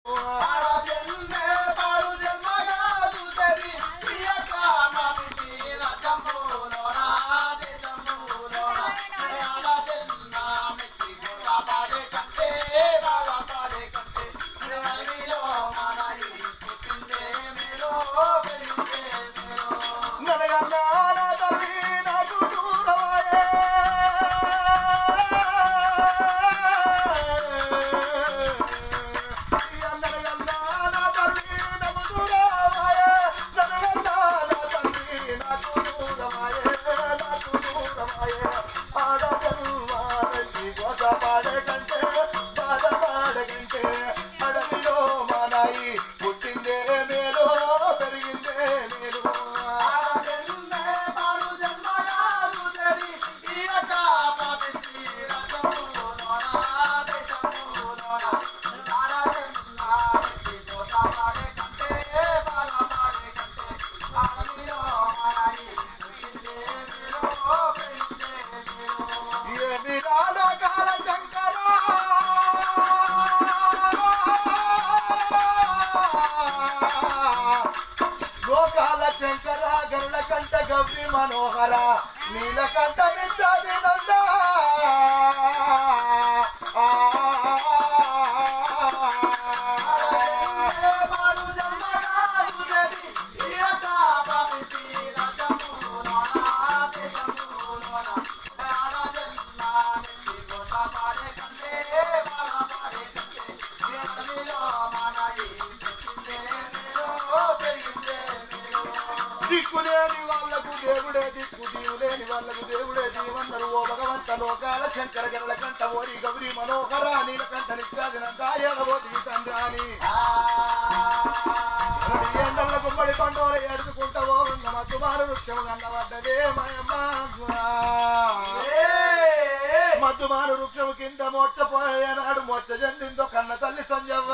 నడగన్నా నా తల్లి నాకు దూరమాయే. నడగన్నా నా తల్లి నాకు దూరమాయే. నడగన్నా నా తల్లి నాకు దూరమాయే. నాకు దూరమాయే. ఆడజన్మానికి గోసపాడే కంటే బాధపాడే కంటే అడవిలో మానాయి పుట్టిందే మేలు పెరిగిందే మేలు ఏమి రాలోకాల శంకరా లోకాల శంకర గరుడ కంట గౌరి మనోహర నీలకంఠ నిత్యాది నంద దిక్కులేని వాళ్ళకు దేవుడే దిక్కు దీవులేని వాళ్ళకు దేవుడే దీవన్నరు ఓ భగవంత లోకాల శంకర గరుడ కంట ఓరి గౌరి మనోహర నీలకంఠ నిత్యాది నంద ఏడవోటి తండ్రాని ఎండల గుమ్మడి పండుగ ఎడుచుకుంటావో ఉన్న మధుమారు వృక్షం కన్నబడ్డదే మయమ్మ మధుమారు వృక్షం కింద మోర్చపోయేనాడు మోర్చ చెందిందో కన్న తల్లి సంజవ్వ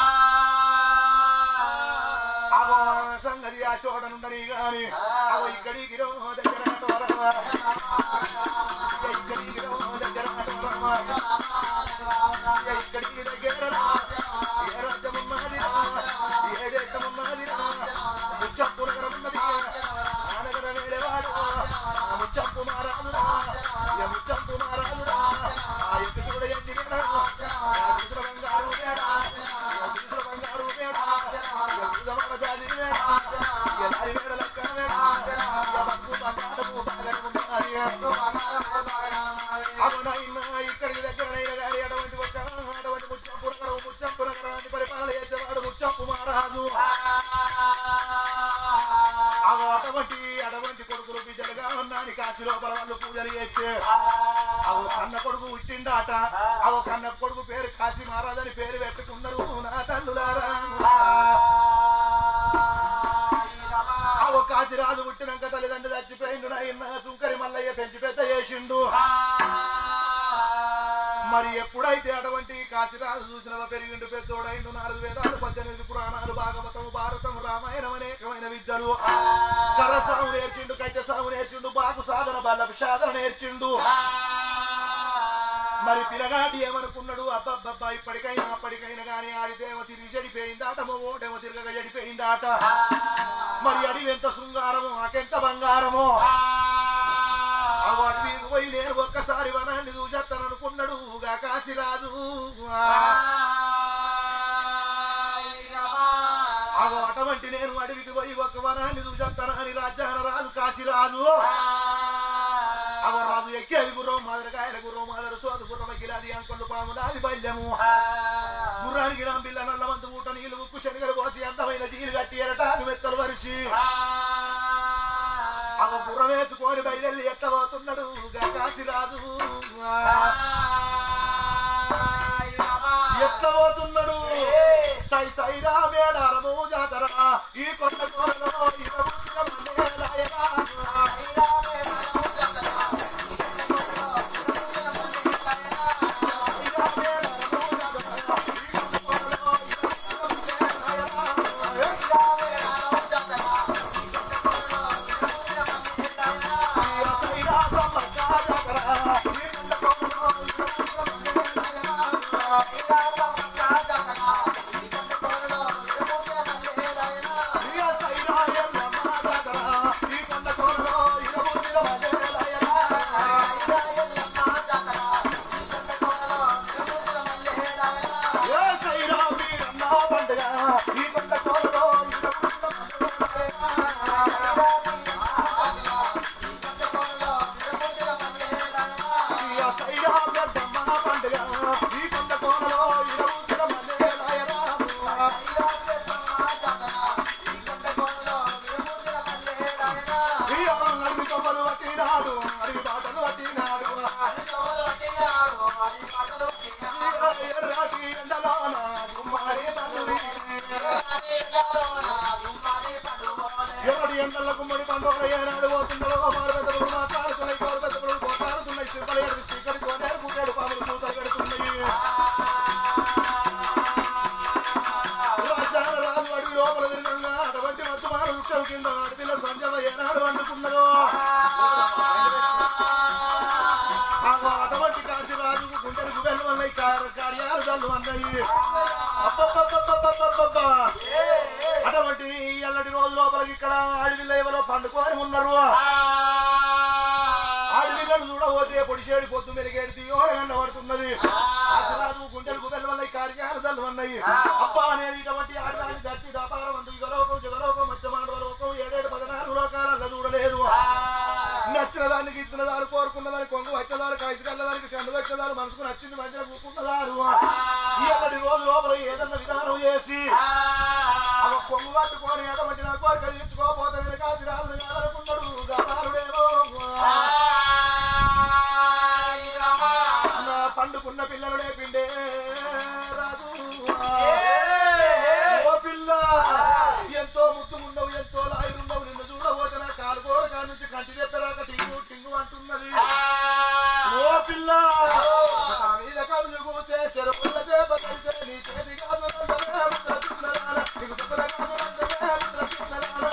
అవో సంగతి ఆ చోటనుండని గాని అవో ఇక్కడికి రో దగ్గర నడవరమ్మా. ఇక ఇక్కడికి రో దగ్గర నడవరమ్మా. ఇక ఇక్కడికి దగ్గర రా. ఏ రాజ్యమున్నదిరా ఏ దేశమున్నదిరా ముచ్చప్పు నగరమున్నది ఆ నగర వేడేవాడు ఆ ముచ్చప్పు మారాదురా ఏ ముచ్చప్పు మారాదురా ఆ ఎత్తు చూడ ఎత్తిరా ఆ దిశల బంగారు వేడా ఆ దిశల బంగారు వేడా ఇక దిశల జాలి వేడా ఇక లారి వేడ లెక్క వేడా ఇక బతుకు బంగారము బాగరము మారి అవునైనా ఇక్కడికి దగ్గరైన గారి అటువంటి ఒక అటువంటి ముచ్చంపు నగరం ముచ్చంపు నగరాన్ని పరిపాలన చేసేవాడు ముచ్చంపు మహారాజు అవు అటువంటి అటువంటి కొడుకులు బిడ్డలుగా ఉన్నాని కాశీ లోపల వాళ్ళు పూజలు చేస్తే అవు కన్న కొడుకు పుట్టిండాట అవు కన్న కొడుకు పేరు కాశీ మహారాజు అని పేరు పెట్టుకున్నారు నా తల్లులారా అవు కాశీరాజు పుట్టినాక తల్లిదండ్రులు చచ్చిపోయిండు నాయన సుంకరి మల్లయ్య పెంచి పెద్ద చేసిండు మరి ఎప్పుడైతే అటువంటి కాశీరాజు చూసిన పెరిగిండు పెద్దోడైండు నాలుగు వేదాలు పద్దెనిమిది పురాణాలు భాగవతం భారతం రామాయణం అనేకమైన విద్యలు కర్రసాము నేర్చిండు కట్టె సాము నేర్చిండు బాకు సాధన బల్లపు సాధన నేర్చిండు మరి పిల్లగాడి ఏమనుకున్నాడు అబ్బబ్బబ్బా ఇప్పటికైనా అప్పటికైనా గానీ ఆడిదేమో తిరిగి చెడిపోయిందాట ఓటేమో తిరగక చెడిపోయిందాట మరి అడివి ఎంత శృంగారము నాకెంత బంగారము ఆ వాటి మీద పోయి నేను ఒక్కసారి వనాన్ని చూసేస్తాను అనుకున్నాడు గా కాశీరాజు అగో అటువంటి నేను అడవికి పోయి ఒక్క వనాన్ని చూసేస్తాను అని రాజ్యాన రాజు కాశీరాజు అగో రాజు ఎక్కి అది గుర్రం మాదిరికాయల గుర్రం మాదిరి సోదు గుర్రం గిలాది అంకొల్లు పాము నాది బల్యము గుర్రానికి నా పిల్ల నల్లవంతు ఊట నీళ్ళు ఉక్కు శనిగలు పోసి అందమైన జీలు కట్టి ఎరటాలు మెత్తలు వరిసి అవ గుర్రం వేసుకొని బయలుదేరి ఎట్ట పోతున్నాడు గా కాశీరాజు ఎట్ల పోతున్నాడు సై సైరా మేడారము జాతర ఈ కొండ కోలలో ఇరవై మండలాయరా. సైరా సమ్మక్క జాతర. ఈ కొండ కోలలో ఇరవై మండలాయరా. ఈ కొండ కోరలో పండుగ ఈ కొండ కోరలో ఇరవై మల్లెలాయరా అడిగి కొమ్మలు పట్టినాడు అడిగి బాటలు పట్టినాడు రాసి ఎండలోన గుమ్మారి పండుగ ఎవరి ఎండల గుమ్మడి పండుగ ఏనాడు పోతుండో మారు పెద్దలు మాట్లాడుతున్నాయి కోరు పెద్దలు పోట్లాడుతున్నాయి సిద్ధలు ఎడు చీకటి కోనేరు పుట్టాడు పాములు పూతలు పెడుతున్నాయి రాజాల రాజు అడిగి లోపల తిరిగంగా అటువంటి మత్తు మారు వృక్షం కింద అడవిలో సంజమ ఏనాడు వండుకున్నదో ఆ అటువంటి కాశీ రాజుకు గుండెలకు వెళ్ళి ఉన్నాయి కార్యాలు చల్లు అన్నాయి అబ్బబ్బబ్బబ్బబ్బబ్బబ్బ. అటువంటి ఎల్లటి రోజు లోపలికి ఇక్కడ అడవిలో ఎవరో పండుకొని ఉన్నారు అడవిలను చూడబోతే పొడిచేడి పొద్దు మెలిగేడి తీయోడగండ పడుతున్నది రాజు గుండెలకు వెళ్ళవల్ల కార్యాలు చల్లవన్నాయి అబ్బా నేను ఇటువంటి ఆడదాన్ని దర్తి దాపారం అందు యుగలోకం జగలోకం మత్స్యమానవ లోకం ఏడేడు పదనాలుగు లోకాలలో చూడలేదు నచ్చిన దానికి ఇచ్చిన దారు కోరుకున్న దానికి కొంగు వచ్చేదారు కాయసు కళ్ళదానికి కన్ను వచ్చేదారు మనసుకు నచ్చింది మంచిగా కూకున్నదారు ఇక్కడి రోజు లోపల ఏదన్నా విధానం చేసి ఆ కొంగు పట్టుకొని అటువంటి నా కోరిక తీర్చుకోపోతే నేను కాసి రాజుని కాదనుకున్నాడు గబాలుడేమో నా పండుకున్న పిల్లలు లేపిండే రాజు ఓ పిల్ల ఎంతో ముద్దుగుండవు ఎంతో లాయుడుండవు నిన్ను చూడబోతే నా కాలు గోడ కాడి నుంచి కంటి తెప్పరాక టింగు టింగు అంటున్నది ఓ పిల్ల నా మీద కబులు కూచే చెరువుల చేప కలిసే నీ చేతి కాదు నీకు చెప్పల కాదు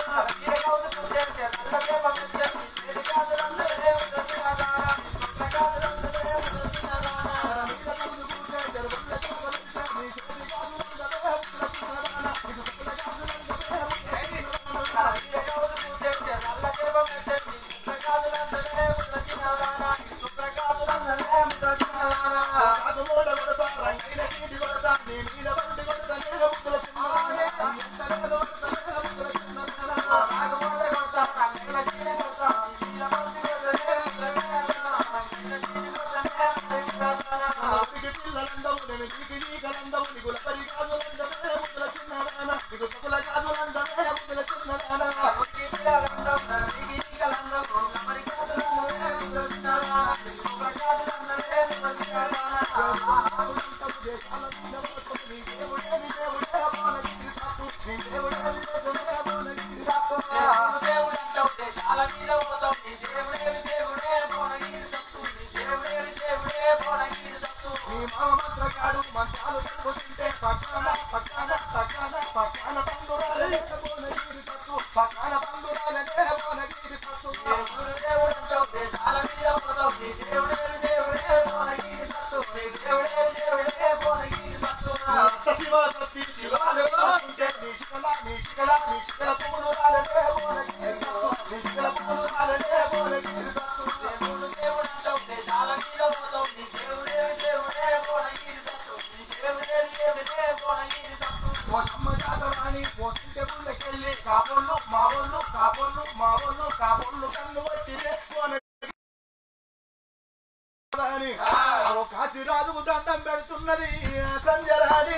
కాపోళ్ళు మావోళ్ళు కాపోళ్ళు మావోళ్ళు కాపోళ్ళు కన్ను వచ్చిరే అని ఓ కాశీరాజుకు దండం పెడుతున్నది సంజరాణి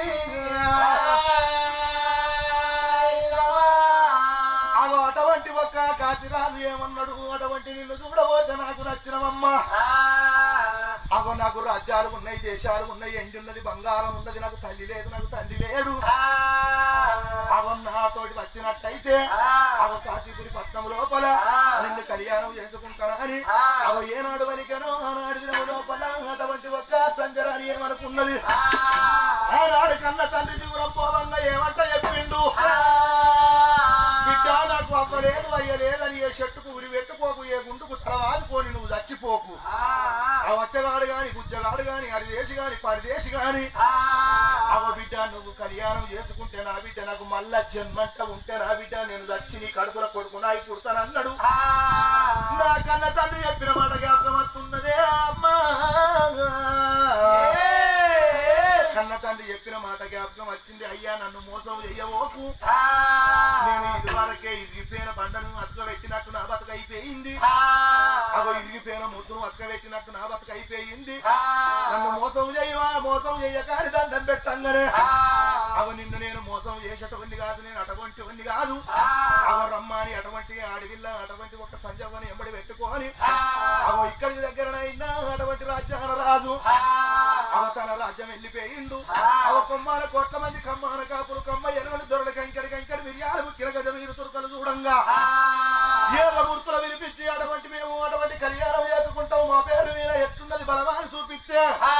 అగో అటువంటి ఒక్క కాశీరాజు ఏమన్నాడు అటువంటి నిన్ను చూడబోతే నాకు నచ్చినవమ్మ అగో నాకు రాజ్యాలు ఉన్నాయి దేశాలు ఉన్నాయి ఎండి ఉన్నది బంగారం ఉన్నది నాకు తల్లి లేదు నాకు తండ్రి లేడు అగో నాతోటి వచ్చినట్టయితే అగో కాశీపురి పట్నం లోపల నిన్ను కళ్యాణం చేసుకుంటానని అగో ఏనాడు వలికనో ఆనాడు దినము లోపల అటువంటి ఒక్క సంజరాని ఏమనుకున్నది ఆనాడు కన్న తండ్రి దూరం పోవంగా ఏమంట చెప్పిండు బిడ్డ నాకు అవ్వలేదు అయ్యలేదని ఏ చెట్టుకు ఉరి పెట్టుకోకు ఏ గుండుకు తలవాదుకోని నువ్వు చచ్చిపోకు ఆ వచ్చగాడు గాని గుజ్జగాడు గాని అరిదేశి గాని పరిదేశి గాని అవ బిడ్డ నువ్వు కళ్యాణం చేసుకుంటే నా బిడ్డ నాకు మళ్ళా జన్మంట ఉంటే నా బిడ్డ నేను చచ్చి నీ కడుపుల కొడుకు నాయి పుడతానన్నాడు నా కన్న తండ్రి చెప్పిన మాట జ్ఞాపకం వస్తున్నదే అమ్మా కన్న తండ్రి చెప్పిన మాట జ్ఞాపకం వచ్చి వచ్చింది అయ్యా నన్ను మోసం చెయ్యవోకు నేను ఇది వరకే ఇరిగిపోయిన బండను అతకబెట్టినట్టు నా బతుకు అయిపోయింది అగో ఇరిగిపోయిన ముద్దును అతకబెట్టినట్టు నా బతుకు అయిపోయింది నన్ను మోసం చేయవా మోసం చెయ్యకాని దండం పెట్టంగానే అవ నిన్ను నేను మోసం చేసేటువంటి కాదు నేను అటువంటి ఉంది కాదు అవ రమ్మని అటువంటి అడవిల్ల అటువంటి ఒక సంజవని ఎంబడి పెట్టుకొని అవ ఇక్కడికి దగ్గరనైనా అటువంటి రాజ్యాల రాజు అవ తన రాజ్యం వెళ్ళిపోయిండు అవ కొమ్మాల కోట్ల మంది కమ్మాన కాపులు కమ్మ ఎనగలు దొరల కంకడి కంకడి మిరియాలు బుక్కిన గజ మీరు తురకలు చూడంగా ఏదో మూర్తులు వినిపించి అటువంటి మేము అటువంటి కళ్యాణం చేసుకుంటాం మా పేరు మీద ఎట్లున్నది బలమాని చూపిస్తే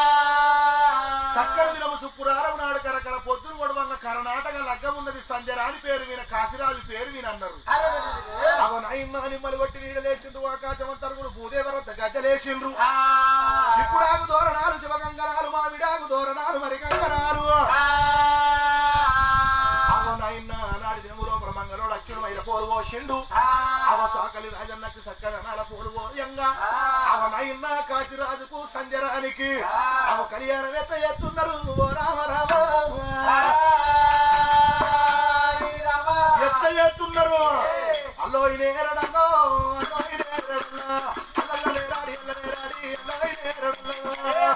సక్కర దినము శుక్రారం నాడు కరకర పొద్దును గొడవంగా కర్ణాటక లగ్గం ఉన్నది సంజరాని పేరు విన కాశీరాజు పేరు విన అన్నారు అగో నైమ్మ నిమ్మలు కొట్టి నీడ లేచిండ్రు ఆకాశమంతరుగుడు భూదేవరద్ద గద్దలేసిండ్రు శివుడాగు దోరణాలు శివగంగనాలు మామిడాగు దోరణాలు మరి కంగనాలు అగో నైన్న నాడు దినములో బ్రహ్మంగలోడు అచ్చుడు మైల పోలు పోసిండు అవ సాకలి రాజన్నకి సక్కదనాల పోలు పోయంగా అవ నైన్న కాశీరాజుకు సంజరానికి అవ కళ్యాణం ఎట్ట ఎత్తున్నారు ఓ రామ రామ ఎట్ట చేస్తున్నారు అల్లో నేరడలో అల్లో నేరడలో అల్ల నేరాడి అల్ల నేరాడి అల్లో నేరడలో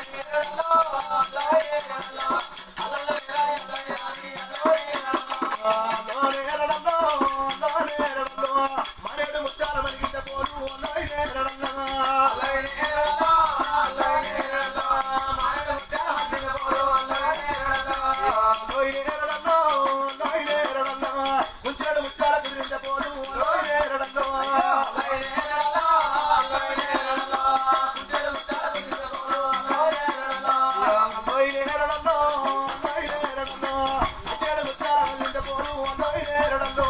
అల్లో నేరడలో అల్లో నేరడలో మరేడు ముత్యాల మరిగిత పోలు అల్లో నేరడలో అల్లో నేరడలో అల్లో నేరడలో ముంచాడు ముత్యాల కుదిరింత పోలు అల్లో నేరడలో అల్లో నేరడలో అల్లో నేరడలో ముంచాడు ముత్యాల కుదిరింత పోలు అల్లో నేరడలో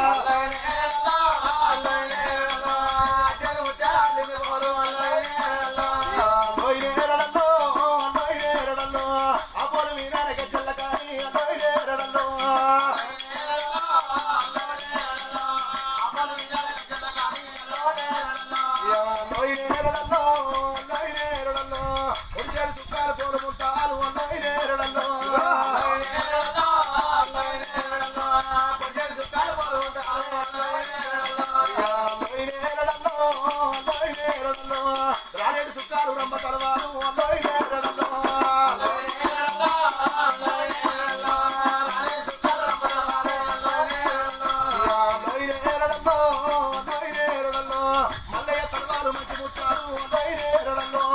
అల్లో నేరడలో అల్లో నేరడలో అపోలు మీనాల గజ్జల కాని అల్లో నేరడలో నోయినేరడల్లో నోయినేరడల్లో ఒడిచాడు చుక్కాలు పోలు ముట్టాలు నోయినేరడల్లో నోయినేరడల్లో నోయినేరడల్లో రాలేడు చుక్కాలు రంబ తలవాలు నోయినేరడల్లో నోయినేరడల్లో నోయినేరడల్లో మల్లయ్య తలవాలు మంచి ముట్టాలు నోయినేరడల్లో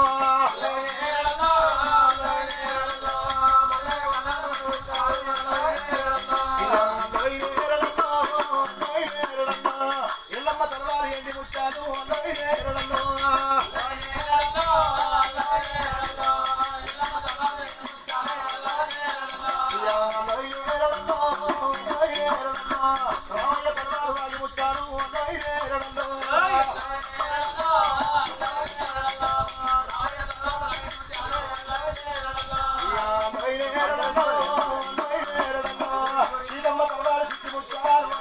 నోయినేరడల్లో నోయినేరడల్లో ఎల్లమ్మ తలవాలు ఎండి ముట్టాలు నోయినేరడల్లో నోయినేరడల్లో నోయినేరడల్లో రామయ్య తలవాలు రాగి ముట్టాలు నోయినేరడల్లో సీతమ్మ తలవారు సిట్టి ముత్యాలు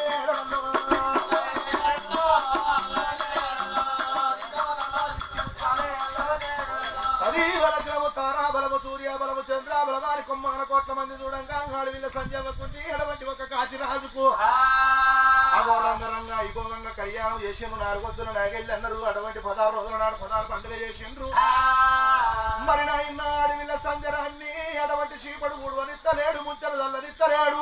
అది బలగ్రము తారా బలము సూర్య బలము చంద్ర బలమారి కొమ్మన కోట్ల మంది చూడంగా ఆడు వీళ్ళ సంజయకుండి ఎడవంటి ఒక కాశీరాజుకు అగో రంగ రంగ ఇగోగంగా కళ్యాణం చేసిండ్రు నాలుగొద్దున నాగెళ్ళి అన్నారు అటువంటి పదహారు రోజుల నాడు పదహారు పండుగ చేసిండ్రు మరి నాయన అడవిల సంజరాన్ని అటువంటి చీపడు ఊడవనిత్తలేడు ముచ్చడు చల్లనిత్తలేడు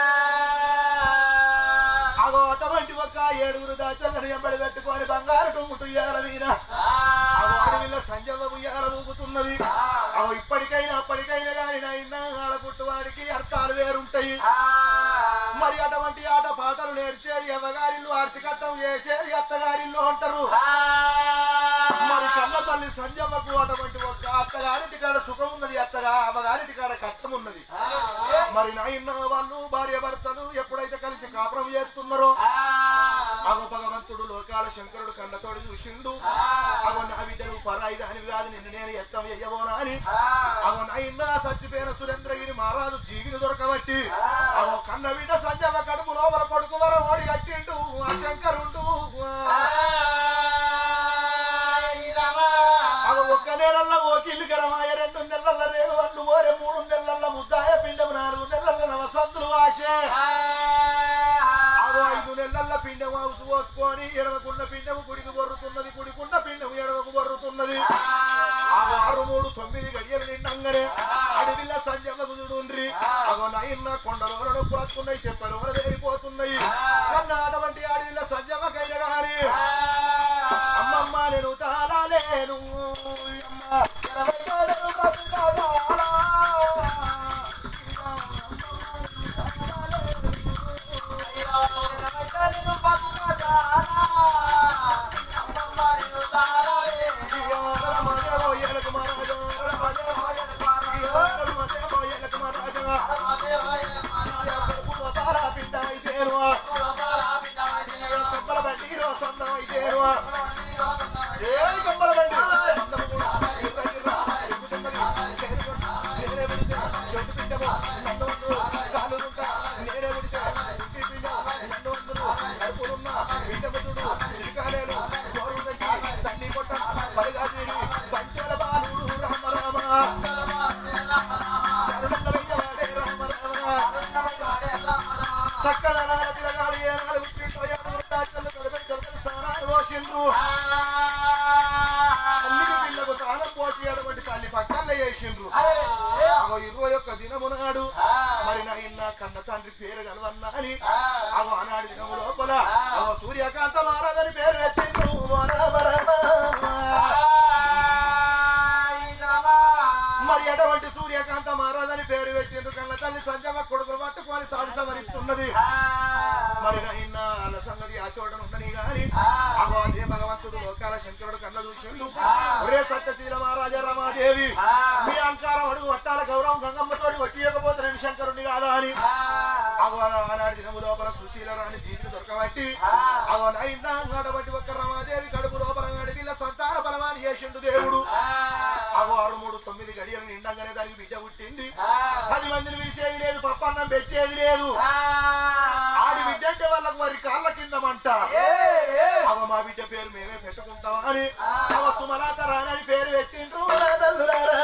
అగో అటువంటి ఒక ఏడుగురు దాచల్లని ఎంబడి పెట్టుకొని బంగారు టుమ్ముటు ఇయ్యాల వీణ అగో అడవిలో సంజవ ఉయ్యాల ఊగుతున్నది అగో ఇప్పటికైనా అప్పటికైనా కానీ నాయన ఆడపుట్టువాడికి అర్థాలు వేరుంటాయి మరి అటువంటి ఆట పాటలు నేర్చేది ఎవగారిల్లు ఆర్చికట్టం చేసేది అత్తగారిల్లు అంటారు మరి కన్న తల్లి సంజమ్మకు అటువంటి ఒక అత్తగారింటి కాడ సుఖం ఉన్నది అత్తగా అమ్మగారింటి కాడ కష్టం ఉన్నది మరి నాయన వాళ్ళు భార్య భర్తలు ఎప్పుడైతే కలిసి కాపురం చేస్తున్నారో అగో భగవంతుడు లోకాల శంకరుడు కన్నతోడు చూసిండు అగో నా బిడ్డను పరాయి దానివి కాదు నిన్ను నేను ఎత్తం చెయ్యబోనా అని అగో నాయన చచ్చిపోయిన సురేంద్రగిరి మహారాజు జీవిని దొరకబట్టి అగో కన్న బిడ్డ సంజమ కడుపు లోపల కొడుకు వర ఓడి కట్టిండు ఆ శంకరుండు అగో ఒక్క నెలల్లో ఓ కిల్లు గరమాయ రెండు నెలల రేవు అల్లు ఓరే మూడు నెలల ముద్దాయ పిండము నాలుగు నెలల రాసే అదో ఐదు నెలల పిండం హౌసు పోసుకొని ఎడవకున్న పిండము గుడికి బొర్రుతున్నది గుడికున్న పిండము ఎడవకు బొర్రుతున్నది ఆ ఆరు మూడు తొమ్మిది గడియలు నిండంగానే అడవిల్ల సంజమ్మ కుదుడుండ్రి అగో నైన్న కొండలో నొప్పులత్తున్నాయి తెప్పలు వేరిపోతున్నాయి కన్న అటువంటి అడవిల్ల సంజమ్మకైన గాని అమ్మమ్మ నేను తాళలేను అమ్మ ఎనభై కాడలు బతుకాలా. పంచల బాలుడు రామ రామ చక్కదనాల పిల్లగాడు ఏనాడు పుట్టిండో ఏనాడు రాజ్యాలు కలబెట్టి దొరకని స్థానాలు పోసిండ్రు. తల్లికి పిల్లకు తానం పోసి అటువంటి తల్లి పక్కన వేసిండ్రు అగో ఇరవై ఒక్క దినము నాడు మరి నాయన కన్న తండ్రి పేరు కలవన్నా అని అగో ఆనాడు దినము లోపల అగో సూర్యకాంత మహారాజని పేరు పెట్టిండ్రు రామ రామ. మరి ఎటువంటి సూర్యకాంత మహారాజని పేరు పెట్టిండ్రు కన్న తల్లి సంజమ కొడుకులు పట్టుకొని సాడి సమరిస్తున్నది మరి నాయన అలా సంగతి ఆ చోటన ఉండని గాని అగో అదే భగవంతుడు లోకాల శంకరుడు కన్న చూసిండు ఒరే సత్యశీల మహారాజా రమాదేవి మీ అంకారం అడుగు వట్టాల గౌరవం గంగమ్మతోటి వట్టియకపోతున్నాను శంకరుని కాదా అని అగో ఆనాడు దినము లోపల సుశీల రాని జీవిని దొరకబట్టి అగో నైనా అటువంటి ఒక్క రమాదేవి కడుపు లోపల అడవిల సంతాన బలమాని చేసిండు దేవుడు అగో ఆరు మూడు తొమ్మిది గడియలు నిండంగానే దానికి బిడ్డ పుట్టింది పది మందిని పిలిచేది లేదు పప్పన్నం పెట్టేది లేదు ఆడి బిడ్డ అంటే వాళ్ళకు మరి కాళ్ళ కింద మంట అవ మా బిడ్డ పేరు మేమే పెట్టుకుంటాం అని అవ సుమలాత రానని పేరు పెట్టిండ్రు నా తల్లులారా.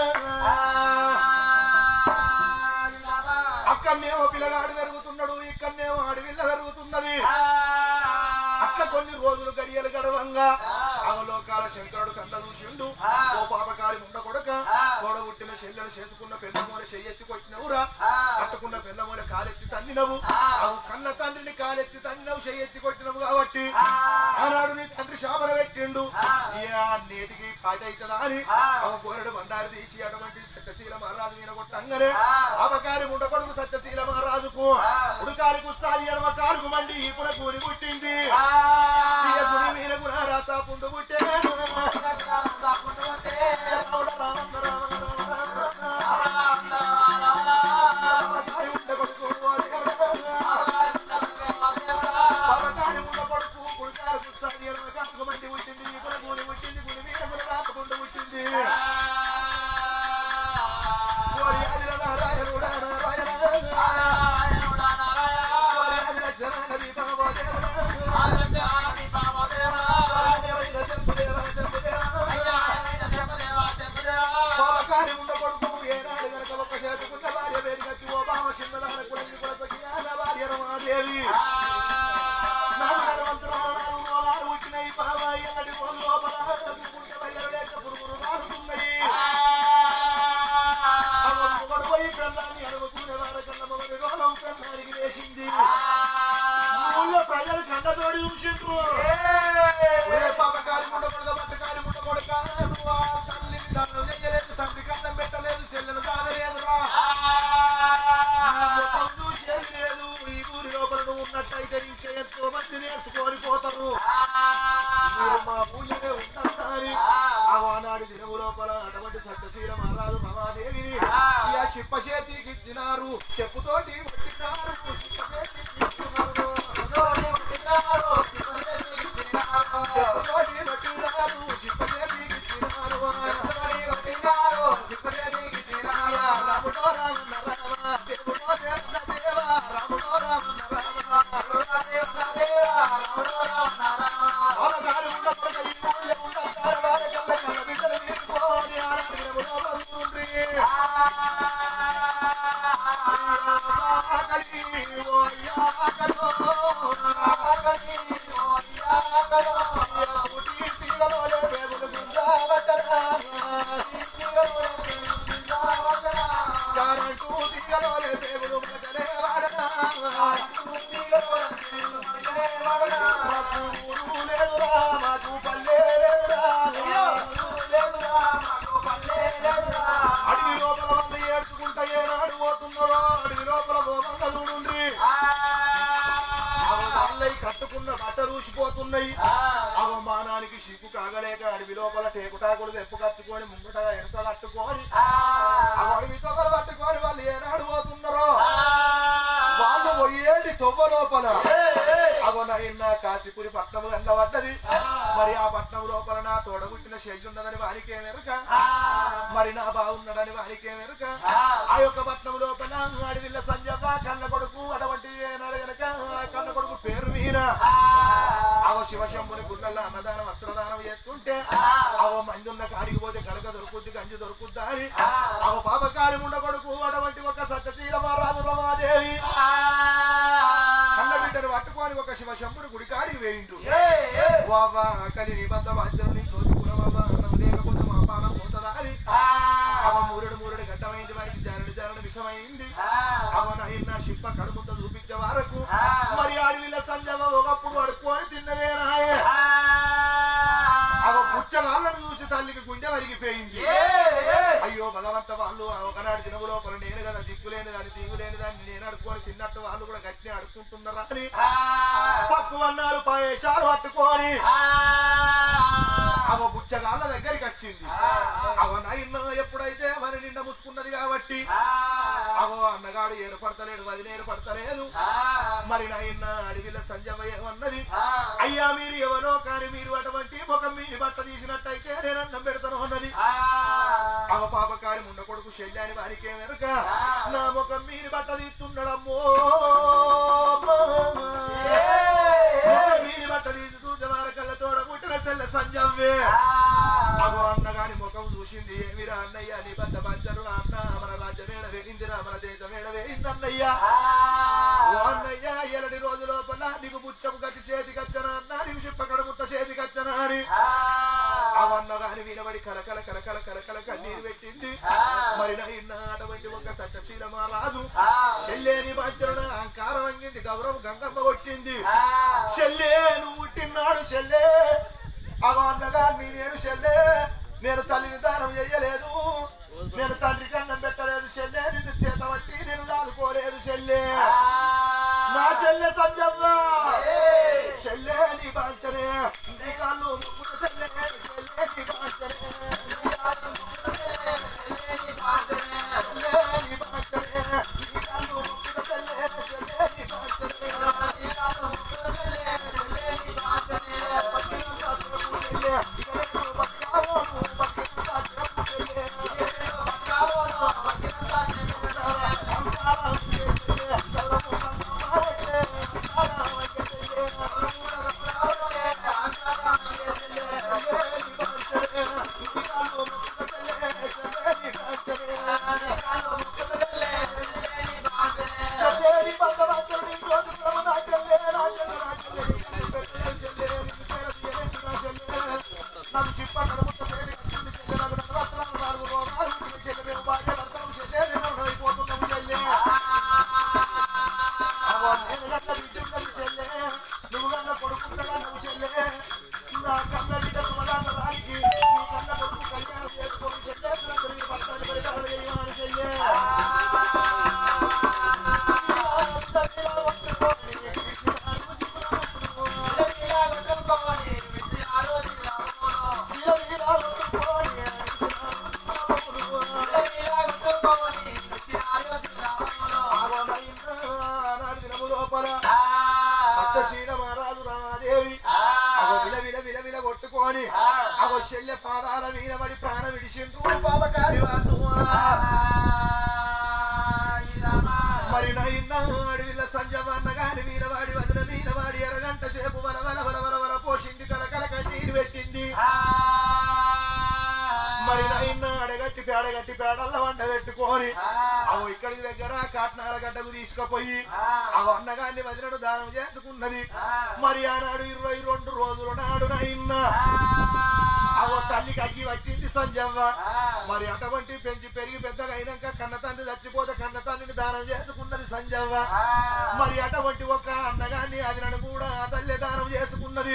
అక్కడనేమో పిల్లగాడు పెరుగుతున్నాడు ఇక్కడనేమో అడవిల్ల పెరుగుతున్నది అట్లా కొన్ని రోజులు గడియలు గడవంగా అవలోకాల శంకరుడు కన్న చూసిండు ఓ పాపకారి ముండ కొడక గోడ పుట్టిన చెల్లెలు చేసుకున్న పెళ్ళమూల చెయ్యెత్తి కొట్టినవురా కట్టుకున్న పెళ్ళమూల కాలెత్తి తన్నినవు అవు కన్న తండ్రిని కాలెత్తి తన్నినవు చెయ్యెత్తి కొట్టినవు కాబట్టి ఆనాడు నీ తండ్రి శాపన పెట్టిండు ఈయన నేటికి పాట అవుతుందా అని అవ కోరడు బండారు తీసి అటువంటి సత్యశీల మహారాజు మీద కొట్టంగానే పాపకారి ముండ కొడుకు సత్యశీల మహారాజుకు ఉడుకాలి కుస్తాది ఎడమ కాలుకు మండి ఈపున కూని పుట్టింది ఇక గుడి మీద గుణ రాసా పుండు పుట్టే పాపకారి ముండ కొడుకు ఉడుకాలి కుస్తాది ఎడమ కాలుకు మండి పుట్టింది ఈపున కూని పుట్టింది గుడి మీద గుణ రాస పుండు పుట్టింది ఓరి ఆదిల నారాయణుడా నారాయణ ఓరి ఆదిల జనాగరి బాబా పాపకారి ఉండ కొడుకు ఏనాడు గనక ఒక చేతుకున్న భార్య వేడి కట్టి ఓ బామ చిన్నదాన కులంగి కొలసకి ఆన భార్య రమాదేవి నాలుగు నడవంతురాలు నాలుగు మూలాలు వచ్చినాయి బావ ఎన్నటి రోజు లోపల పుట్ట బయలు లేక పురుగులు రాలుతున్నాయి అవ్వకు గొడవయి పెళ్ళాన్ని అడుగుకునే వారకన్నా మొదటి రోగం పెళ్ళానికి వేసింది ఊళ్ళో ప్రజలు కండతోడి చూసిండ్రు ఒరే పాపకారి ముండ కొడుక బట్టకారి ముండ కొడుక నువ్వు ఆ తల్లిని దానం చెయ్యలేదు తండ్రి కన్నం పెట్టలేదు చెల్లెలు దాదలేదురా చూసేది లేదు ఈ ఊరి లోపల నువ్వు ఉన్నట్టయితే ఇంకా ఎంతో మంది నేర్చుకొని పోతారు మీరు మా ఊళ్ళోనే ఉంటారని ఆ వానాడి దినము లోపల అటువంటి సత్యశీల మహారాజు మహాదేవిని ఇక శిప్ప చేతికి ఇచ్చినారు చెప్పుతోటి కొట్టినారు శిప్ప చేతికి ఇచ్చినారు చెప్పుతోటి కొట్టినారు శిప్ప చేతికి ఇచ్చినారు రాముడో రామన్న రామ దేవుడో దేవుడ దేవ రాముడో రామన్న రామ రామగారు ఉండకూడదు ఈ ఊరు ఓ యాగలో ఆగని ఓ యాగలో పుట్టి తీగలోలే బేగులు గుంజావటరా తీగలోలే బేగులు గుంజావటరా కరెంటు తీగలోలే బేగులు మగలే వాడరా తీగలోలే బేగులు మగలే వాడరా మాకు ఊరు లేదురా మాకు పల్లె లేదురా ఊరు లేదురా మాకు పల్లె లేదురా అడవి లోపల వాళ్ళు ఏడ్చుకుంటా ఏనాడు పోతున్నారో అడవి లోపల పోమంగా చూడుండ్రి వాళ్ళై కట్టుకున్న బట్ట రూసిపోతున్నాయి అవమానానికి సిగ్గు కాగలేక అడవి లోపల టేకుటాకులు తెప్పు కట్టుకొని ముంగటగా ఎడత కట్టుకొని ఆ అడవి తొవ్వలు పట్టుకొని వాళ్ళు ఏనాడు పోతున్నారో వాళ్ళు పోయేటి తొవ్వ లోపల అవనైనా కాశీపురి పట్నం గంగబడ్డది మరి ఆ పట్నం లోపల నా తోడగుట్టిన శైలి ఉన్నదని వారికే మెరుక మరి నా బాగున్నదని వారికే మెరుక ఆ యొక్క పట్నం లోపల అడవిల్ల సంజవ్వ కళ్ళ కొడుకు అటువంటి ఏనాడు గనక ఆ కళ్ళ కొడుకు పేరు మీన అవో శివశంభుని గుండెల్లో అన్నదానం వస్త్రదానం చేస్తుంటే అవో మంది ఉన్న కాడికి పోతే కడక దొరుకుద్ది గంజి దొరుకుద్దా అని అవో పాపకారి ఉండ కొడుకు అటువంటి ఒక సత్యశీల మహారాజు రమాదేవి కన్న బిడ్డను పట్టుకొని ఒక శివశంభుని గుడికాడికి వేయిండు వావా కలి నిబంధ వాద్యం నీ చోటు కులవావా అన్నం లేకపోతే మా పానం పోతుందా అని అవ మూరుడు మూరుడు గడ్డమైంది వారికి జారుడు జారుడు విషమైంది అవనైనా శిల్ప కడుపుతో చూపించే వరకు మరి అడవిల సంజమ ఒకప్పుడు అడుక్కొని తిన్నదే నాయే అవ పుచ్చగాళ్ళను చూసి తల్లికి గుండె వరిగిపోయింది అయ్యో భగవంత వాళ్ళు ఒకనాడు దినము లోపల నేను కదా దిక్కులేని దాన్ని దిగులేని దాన్ని నేను అడుక్కొని తిన్నట్టు వాళ్ళు కూడా గట్టిని అడుక్కుంటున్నారా అని తక్కువ అన్నాడు పయేషాలు పట్టుకొని అవ బుచ్చగాళ్ళ దగ్గరికి వచ్చింది అవ నైన్న ఎప్పుడైతే మరి నిండా ముసుకున్నది కాబట్టి అవో అన్నగాడు ఏర్పడతలేడు వదిన ఏర్పడతలేదు మరి నాయన అడవిల సంజమ ఏమన్నది అయ్యా మీరు ఎవరో కానీ మీరు అటువంటి ముఖం మీని బట్ట తీసినట్టయితే నేను అన్నం పెడతాను అన్నది అవ పాపకారి ముండ కొడుకు శల్యాని వారికి వెనుక నా ముఖం మీని బట్ట తీస్తున్నాడమ్మో ముఖం మీని బట్ట తీసి చూసే వారకల్ల తోడ పుట్టిన చెల్ల సంజవ్వే అగో అన్నగాని ముఖం చూసింది ఏమిరా అన్నయ్య నీ బద్ద పంచరు అన్న మన రాజ్యమేడ వేయిందిరా మన దేశమేడ వేయిందన్నయ్యా ఓ అన్నయ్య ఎలడి రోజు లోపల నీకు పుచ్చము గట్టి చేతికచ్చనా అన్న నీకు చిప్పకడ ముట్ట చేతికచ్చనా అని అవన్నగాని వినబడి కలకల కలకల కలకల కన్నీరు పెట్టింది మరి నైన్న అటువంటి ఒక సత్యశీల మహారాజు చెల్లేని పంచరుడు అహంకారం అంగింది గౌరవం గంగమ్మ కొట్టింది చెల్లే నువ్వు పుట్టినాడు చెల్లే అన్నగా మీ నేను చెల్లే నేను తల్లిని దానం చెయ్యలేదు నేను తండ్రి కన్నం పెట్టలేదు చెల్లే నిన్ను చేత పట్టి నేను దాదుకోలేదు చెల్లే నా చెల్లె సంజమ్మ చెల్లే నీ బాంచనే నీ కాళ్ళు ముక్కుడు చెల్లె చెల్లే నీ బాంచనే నీ కాళ్ళు ముక్కుడు చెల్లె, చెల్లే నీ బాంచనే. చెల్లే నీ బాంచనే. నీ కాళ్ళు ముక్కుడు చెల్లె, చెల్లే నీ బాంచనే. నీ కాళ్ళు ముక్కుడు చెల్లె, చెల్లే నీ బాంచనే. పట్టిన కాసులకు చెల్లె, ఇక నేను బతకాలో నువ్వు పట్టిన కాసులకు చెల్లె. ఇక నేను బతకాలో నువ్వు పట్టిన కాసులకు చెల్లె. అంకారం చెల్లె, గౌరవం సంగమావే, అంకారం చెల్లె, గౌరవం సంగమావే, అంకారం చెల్లె, చెల్లె నీ బాంచనే. నీ కాళ్ళు ముక్కుడు చెల్లె, చెల్లె నీ బాంచనే. నీ కాళ్ళు ముక్కుడు చెల్లె, చెల్లె నీ బాంచనే. చెల్లె నీ బంధవంతుడు నీ రోజు క్రమ నా చెల్లె, నా చెల్లె, నా చెల్లె, నీ కన్ను పెట్టే చెల్లె, నీకు పేర తీయలేదు నా చెల్లె. నాకు చిప్ప కడుపుతో చేరి కట్టింది చెల్లె, నాకు నవరత్నాలు నాలుగు రోగాలు ఉంటుంది చెల్లె, మేము భార్య భర్తలు చెల్లె, మేము అయిపోతున్నాము చెల్లె. అవో నేను కన్న బిడ్డున్నది చెల్లె, నువ్వు కన్న కొడుకున్నదా నువ్వు చెల్లె. నా కన్న బిడ్డ సుమదాత రానికి, నీ కన్న కొడుకు కళ్యాణం చేసుకోని చెల్లె, పిల్లలు ఈ భర్తలు పరిపాలన చేయమని చెల్లె. సప్తశీల మహారాజు రామాదేవి అగో విల విల విల విల కొట్టుకొని అగో శల్య పాదాల మీద పడి ప్రాణం విడిచిండ్రు పాపకారి వాళ్ళు మరి నైన్న అడవిల సంజమన్న గాని మీద వాడి వదిన మీద వాడి ఎరగంట సేపు వల వల వల వల వల పోషింది కలకల కన్నీరు పెట్టింది మరి నైన్న అడగట్టి పేడ కట్టి పేడల్ల వండ పెట్టుకొని అవు ఇక్కడికి దగ్గర కాట్నాల గడ్డకు తీసుకుపోయి ఆ అన్నగాన్ని వదినడు దానం చేసుకున్నది మరి ఆనాడు ఇరవై రెండు రోజులు నాడు నైన్న అవో తల్లికి అగ్గి వచ్చింది సంజవ్వ మరి అటువంటి పెంచి పెరిగి పెద్దగా అయినాక కన్న తండ్రి చచ్చిపోతే కన్న తండ్రిని దానం చేసుకున్నది సంజవ్వ మరి అటువంటి ఒక అన్నగాన్ని అది నన్ను కూడా ఆ తల్లి దానం చేసుకున్నది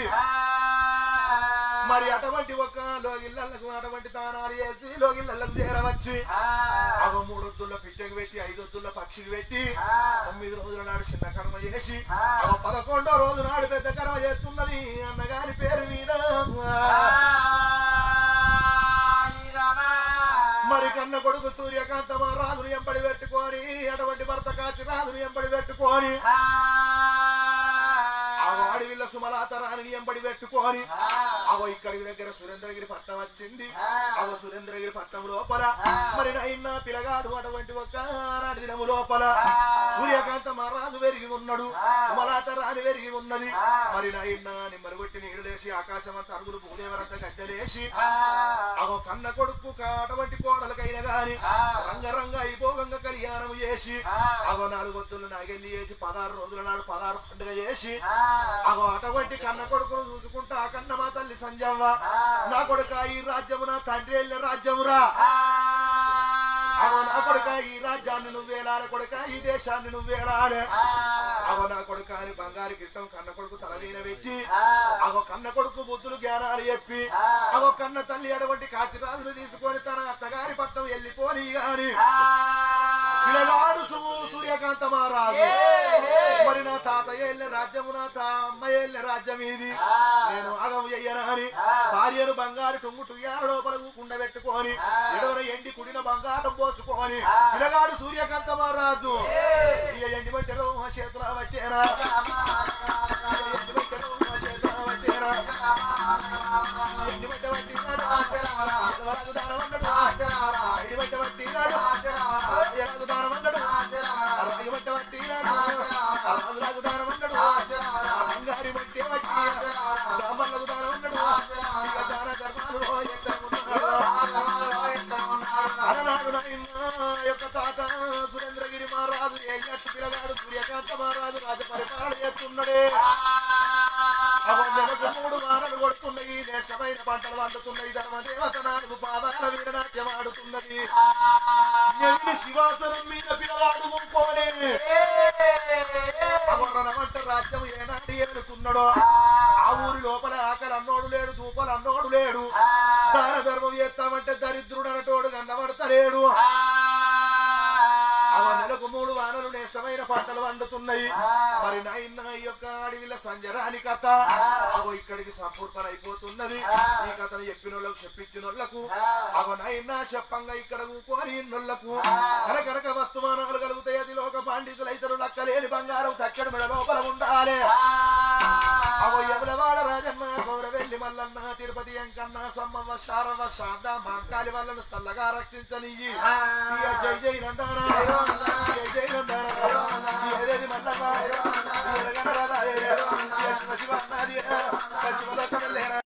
మరి అటువంటి ఒక లోగిళ్ళకు అటువంటి దానాలు చేసి లోగిళ్ళకు చేరవచ్చి అవ మూడొత్తుల పిట్టకి పెట్టి ఐదొత్తుల పక్షికి పెట్టి తొమ్మిది రోజుల నాడు చిన్న కర్మ చేసి అవ పదకొండో రోజు నాడు పెద్ద కర్మ చేస్తున్నది అన్నగారి పేరు మీద మరి కన్న కొడుకు సూర్యకాంత రాజును ఎంబడి పెట్టుకొని అటువంటి భర్త కాచి రాజును ఎంబడి పెట్టుకొని ఆ అడవిల్ల సుమలాత రాణిని ఎంబడి పెట్టుకొని అవ ఇక్కడికి దగ్గర సురేంద్రగిరి పట్నం వచ్చింది అవ సురేంద్రగిరి పట్నం లోపల మరి నైన్న పిలగాడు అటువంటి ఒక నాటి దినము లోపల సూర్యకాంత మహారాజు పెరిగి ఉన్నాడు సుమలాత రాణి పెరిగి ఉన్నది మరి నైన్న నిమ్మరగొట్టి నీడలేసి ఆకాశం అంతా అరుగులు భూదేవరంతా గద్దెలేసి అగో కన్న కొడుకు అటువంటి కోడలకైనా గాని రంగరంగ అయిపోగంగ కళ్యాణం చేసి అగో నాలుగు వద్దులు నాగెల్లి చేసి పదహారు రోజుల నాడు పదహారు పండుగ చేసి అగో అటువంటి కన్న కొడుకును చూసుకుంటా ఆ కన్న మా తల్లి సంజవ్వ నా కొడుక ఈ రాజ్యము నా తండ్రి వెళ్ళిన రాజ్యమురా అగో నా కొడుక ఈ రాజ్యాన్ని నువ్వేలాలి కొడుక ఈ దేశాన్ని నువ్వేలాలి అగో నా కొడుక అని బంగారు కిట్టం కన్న కొడుకు తల మీద పెట్టి అగో కన్న కొడుకు బుద్ధులు జ్ఞానాలు చెప్పి అగో కన్న తల్లి అటువంటి కాచిరాజును తీసుకొని తన అత్తగారి పట్నం వెళ్ళిపోని గాని పిల్లగాడు సు- సూర్యకాంత మహారాజు మరి నా తాతయ్య వెళ్ళిన రాజ్యము నా తా అమ్మయ్య వెళ్ళిన రాజ్యం ఇది నేను ఆగము చెయ్యను అని భార్యను బంగారు టుంగు టుయ్యాల లోపల కుండబెట్టుకొని ఎడవన ఎండి కుడిన బంగారం పోసుకొని పిల్లగాడు సూర్యకాంత మహారాజు ఇక ఎండి బట్టెలో మా చేతుల వచ్చేనా ఎండి బట్టెలో మా చేతుల వచ్చేనా ఎండి బట్ట పట్టినాడు ఎడవలకు దానం అన్నాడు ఎండి బట్ట పట్టినాడు ఎడవలకు దానం అన్నాడు రాగి బట్ట పట్టినాడు రాజులకు దానం అన్నాడు బంగారి బట్టే పట్టి బ్రాహ్మణులకు దానం అన్నాడు ఇక దాన ధర్మాలు ఎక్కడ అలనాడు నాయన యొక్క తాత సురేంద్రగిరి మహారాజు ఏ ఎట్టు పిల్లగాడు సూర్యకాంత మహారాజు రాజ పరిపాలన చేస్తున్నాడే అవన్నెలకు మూడు వానలు కొడుతున్నాయి నేష్టమైన పంటలు వండుతున్నాయి ధర్మదేవత నాలుగు పాదాల వీరనాట్యం ఆడుతున్నది ఎన్ని శివాసనం మీద పిల్లగాడు గుంపోనే అమరనమంట రాజ్యం ఏనాడు ఏలుతున్నాడో ఆ ఊరి లోపల ఆకలి అన్నోడు లేడు దూపలు అన్నోడు లేడు దాన ధర్మం చేస్తామంటే దరిద్రుడు అనటోడు కన్నబడతలేడు అవ నెలకు మూడు వానలు నేష్టమైన పంటలు వండుతున్నాయి మరి నాయన ఈ యొక్క అడవిల సంజరాని కథ అగో ఇక్కడికి సంపూర్ణ అయిపోతున్నది ఈ కథను చెప్పిన వాళ్ళకు చెప్పించిన వాళ్ళకు అగో నాయన చెప్పంగా ఇక్కడ కూకొని నొల్లకు కనకనక వస్తుమానాలు కలుగుతాయి అది లోక పాండితులు ఇతరు లక్కలేని బంగారం చక్కడి మెడ లోపల ఉండాలి అవో యములవాడ రాజన్న గౌరవెల్లి మల్లన్న తిరుపతి ఎంకన్న సమ్మవ్వ శారవ శారద మాంకాలి వాళ్ళను చల్లగా రక్షించనియ్యి ఇక జై జై నందాన జై జై నందాన ఏదేది మల్లన్న ఎరగనరాదా ఏ శివ శివ అన్నది పశ్చిమ లోకం వెళ్ళేరా